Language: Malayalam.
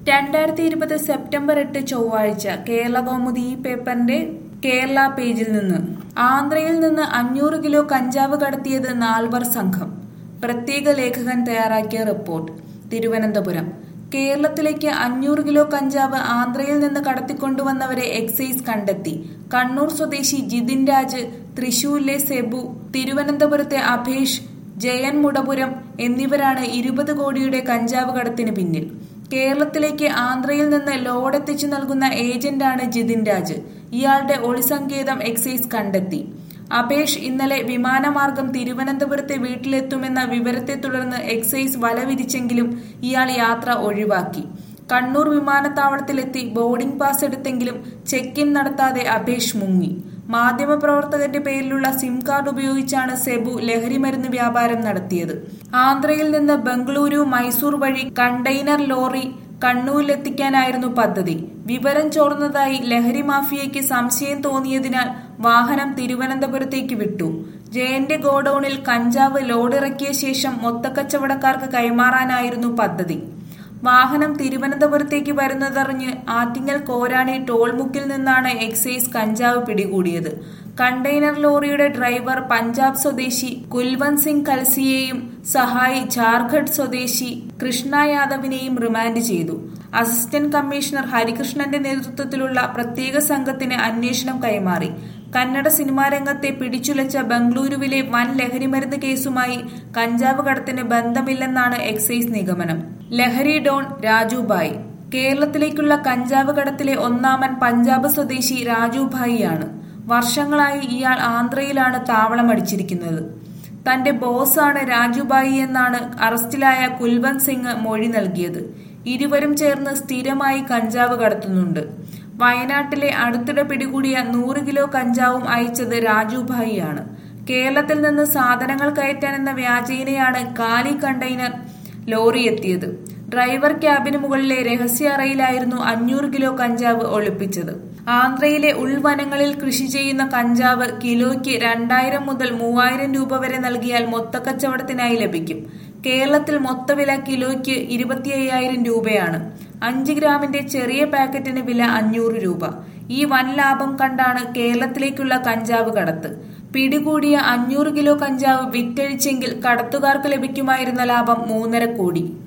രണ്ടായിരത്തി ഇരുപത് സെപ്റ്റംബർ എട്ട് ചൊവ്വാഴ്ച കേരള കൗമുദി ഈ പേപ്പറിന്റെ കേരള പേജിൽ നിന്ന് ആന്ധ്രയിൽ നിന്ന് അഞ്ഞൂറ് കിലോ കഞ്ചാവ് കടത്തിയത് നാൽവർ സംഘം പ്രത്യേക ലേഖകൻ തയ്യാറാക്കിയ റിപ്പോർട്ട് തിരുവനന്തപുരം കേരളത്തിലേക്ക് അഞ്ഞൂറ് കിലോ കഞ്ചാവ് ആന്ധ്രയിൽ നിന്ന് കടത്തിക്കൊണ്ടുവന്നവരെ എക്സൈസ് കണ്ടെത്തി കണ്ണൂർ സ്വദേശി ജിതിൻ രാജ് തൃശൂരിലെ സെബു തിരുവനന്തപുരത്തെ അഭേഷ് ജയൻ മുടപുരം എന്നിവരാണ് ഇരുപത് കോടിയുടെ കഞ്ചാവ് കടത്തിന് പിന്നിൽ കേരളത്തിലേക്ക് ആന്ധ്രയിൽ നിന്ന് ലോഡെത്തിച്ചു നൽകുന്ന ഏജന്റാണ് ജിതിൻ രാജ് ഇയാളുടെ ഒളിസങ്കേതം എക്സൈസ് കണ്ടെത്തി അപേഷ് ഇന്നലെ വിമാനമാർഗം തിരുവനന്തപുരത്തെ വീട്ടിലെത്തുമെന്ന വിവരത്തെ തുടർന്ന് എക്സൈസ് വല വിരിച്ചെങ്കിലും ഇയാൾ യാത്ര ഒഴിവാക്കി കണ്ണൂർ വിമാനത്താവളത്തിലെത്തി ബോർഡിംഗ് പാസ് എടുത്തെങ്കിലും ചെക്ക് ഇൻ നടത്താതെ അപേഷ് മുങ്ങി മാധ്യമപ്രവർത്തകന്റെ പേരിലുള്ള സിം കാർഡ് ഉപയോഗിച്ചാണ് സെബു ലഹരിമരുന്ന് വ്യാപാരം നടത്തിയത് ആന്ധ്രയിൽ നിന്ന് ബംഗളൂരു മൈസൂർ വഴി കണ്ടെയ്നർ ലോറി കണ്ണൂരിലെത്തിക്കാനായിരുന്നു പദ്ധതി വിവരം ചോർന്നതായി ലഹരി മാഫിയയ്ക്ക് സംശയം തോന്നിയതിനാൽ വാഹനം തിരുവനന്തപുരത്തേക്ക് വിട്ടു ജയന്റെ ഗോഡൌണിൽ കഞ്ചാവ് ലോഡിറക്കിയ ശേഷം മൊത്തക്കച്ചവടക്കാർക്ക് കൈമാറാനായിരുന്നു പദ്ധതി വാഹനം തിരുവനന്തപുരത്തേക്ക് വരുന്നതറിഞ്ഞ് ആറ്റിങ്ങൽ കോരാണി ടോൾമുക്കിൽ നിന്നാണ് എക്സൈസ് കഞ്ചാവ് പിടികൂടിയത് കണ്ടെയ്നർ ലോറിയുടെ ഡ്രൈവർ പഞ്ചാബ് സ്വദേശി കുൽവന്ത് സിംഗ് കൽസിയെയും സഹായി ജാർഖണ്ഡ് സ്വദേശി കൃഷ്ണ യാദവിനെയും റിമാൻഡ് ചെയ്തു അസിസ്റ്റന്റ് കമ്മീഷണർ ഹരികൃഷ്ണന്റെ നേതൃത്വത്തിലുള്ള പ്രത്യേക സംഘത്തിന് അന്വേഷണം കൈമാറി കന്നഡ സിനിമാ രംഗത്തെ പിടിച്ചുലച്ച ബംഗളൂരുവിലെ വൻ ലഹരിമരുന്ന് കേസുമായി കഞ്ചാവ് കടത്തിന് ബന്ധമില്ലെന്നാണ് എക്സൈസ് നിഗമനം ലഹരി ഡോൺ രാജുഭായ് കേരളത്തിലേക്കുള്ള കഞ്ചാവ് കടത്തിലെ ഒന്നാമൻ പഞ്ചാബ് സ്വദേശി രാജുഭായിയാണ് വർഷങ്ങളായി ഇയാൾ ആന്ധ്രയിലാണ് താവളമടിച്ചിരിക്കുന്നത് തന്റെ ബോസാണ് രാജുഭായി എന്നാണ് അറസ്റ്റിലായ കുൽവന്ത് സിംഗ് മൊഴി നൽകിയത് ഇരുവരും ചേർന്ന് സ്ഥിരമായി കഞ്ചാവ് കടത്തുന്നുണ്ട് വയനാട്ടിലെ അടുത്തിടെ പിടികൂടിയ നൂറ് കിലോ കഞ്ചാവും അയച്ചത് രാജുഭായിയാണ് കേരളത്തിൽ നിന്ന് സാധനങ്ങൾ കയറ്റാനെന്ന വ്യാജേനയാണ് കാലി കണ്ടെയ്നർ ലോറി എത്തിയത് ഡ്രൈവർ ക്യാബിന് മുകളിലെ രഹസ്യ അറയിലായിരുന്നു അഞ്ഞൂറ് കിലോ കഞ്ചാവ് ഒളിപ്പിച്ചത് ആന്ധ്രയിലെ ഉൾവനങ്ങളിൽ കൃഷി ചെയ്യുന്ന കഞ്ചാവ് കിലോയ്ക്ക് രണ്ടായിരം മുതൽ മൂവായിരം രൂപ വരെ നൽകിയാൽ മൊത്തക്കച്ചവടത്തിനായി ലഭിക്കും കേരളത്തിൽ മൊത്തവില കിലോയ്ക്ക് ഇരുപത്തി അയ്യായിരം രൂപയാണ് അഞ്ച് ഗ്രാമിന്റെ ചെറിയ പാക്കറ്റിന് വില അഞ്ഞൂറ് രൂപ ഈ വൻ ലാഭം കണ്ടാണ് കേരളത്തിലേക്കുള്ള കഞ്ചാവ് കടത്ത് പിടികൂടിയ അഞ്ഞൂറ് കിലോ കഞ്ചാവ് വിറ്റഴിച്ചെങ്കിൽ കടത്തുകാർക്ക് ലഭിക്കുമായിരുന്ന ലാഭം മൂന്നര കോടി